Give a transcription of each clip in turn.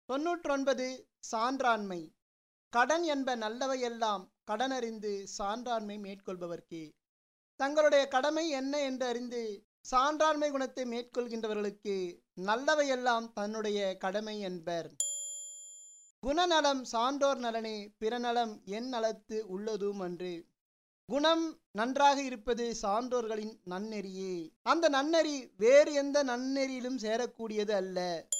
தொன்னூற்றொன்பது சான்றாண்மை கடன் என்ப நல்லவையெல்லாம் கடனறிந்து சான்றாண்மை மேற்கொள்பவர்க்கே தங்களுடைய கடமை என்ன என்று அறிந்து சான்றாண்மை குணத்தை மேற்கொள்கின்றவர்களுக்கு நல்லவையெல்லாம் தன்னுடைய கடமை என்பர் குணநலம் சான்றோர் நலனே பிறநலம் என் நலத்து உள்ளதும் அன்று குணம் நன்றாக இருப்பது சான்றோர்களின் நன்னெறியே அந்த நன்னெறி வேறு எந்த நன்னெறியிலும் சேரக்கூடியது அல்ல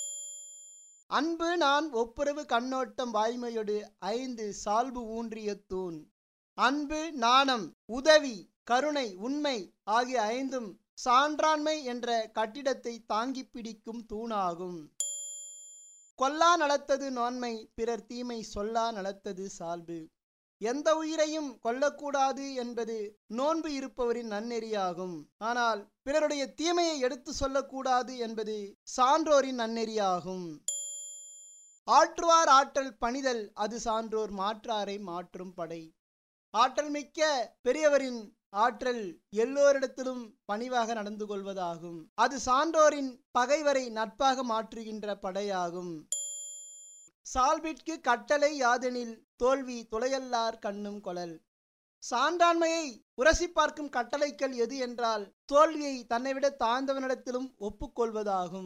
அன்பு நான் ஒப்புரவு கண்ணோட்டம் வாய்மையோடு ஐந்து சால்பு ஊன்றிய தூண் அன்பு நாணம் உதவி கருணை உண்மை ஆகிய ஐந்தும் சான்றாண்மை என்ற கட்டிடத்தை தாங்கி பிடிக்கும் தூணாகும் கொல்லா நலத்தது நோன்மை பிறர் தீமை சொல்லா நலத்தது சால்பு எந்த உயிரையும் கொல்லக்கூடாது என்பது நோன்பு இருப்பவரின் நன்னெறியாகும் ஆனால் பிறருடைய தீமையை எடுத்து சொல்லக்கூடாது என்பது சான்றோரின் நன்னெறியாகும் ஆற்றுவார் ஆற்றல் பணிதல் அது சான்றோர் மாற்றாரை மாற்றும் படை ஆற்றல் மிக்க பெரியவரின் ஆற்றல் எல்லோரிடத்திலும் பணிவாக நடந்து கொள்வதாகும் அது சான்றோரின் பகைவரை நட்பாக மாற்றுகின்ற படையாகும் சால்பிற்கு கட்டளை யாதெனில் தோல்வி துளையல்லார் கண்ணும் கொளல் சான்றாண்மையை உரசி பார்க்கும் கட்டளைகள் எது என்றால் தோல்வியை தன்னைவிட தாழ்ந்தவனிடத்திலும் ஒப்புக்கொள்வதாகும்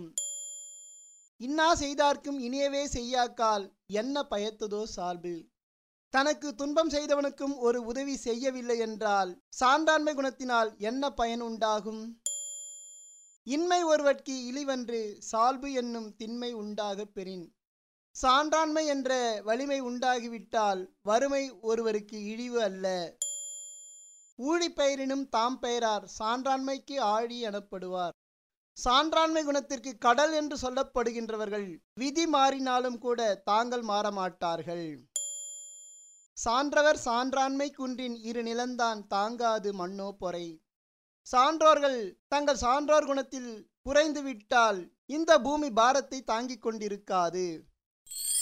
இன்னா செய்தார்க்கும் இனியவே செய்யாக்கால் என்ன பயத்ததோ சால்பு தனக்கு துன்பம் செய்தவனுக்கும் ஒரு உதவி செய்யவில்லை என்றால் சான்றாண்மை குணத்தினால் என்ன பயன் உண்டாகும் இன்மை ஒருவர்க்கு இழிவன்று சால்பு என்னும் திண்மை உண்டாகப் பெறின் சான்றாண்மை என்ற வலிமை உண்டாகிவிட்டால் வறுமை ஒருவருக்கு இழிவு அல்ல ஊழி பெயரினும் தாம் பெயரார் சான்றாண்மைக்கு ஆழி எனப்படுவார் சான்றாண்மை குணத்திற்கு கடல் என்று சொல்லப்படுகின்றவர்கள் விதி மாறினாலும் கூட தாங்கள் மாறமாட்டார்கள் சான்றவர் சான்றாண்மை குன்றின் இரு நிலந்தான் தாங்காது மண்ணோ பொறை சான்றோர்கள் தங்கள் சான்றோர் குணத்தில் குறைந்து விட்டால் இந்த பூமி பாரத்தை தாங்கிக் கொண்டிருக்காது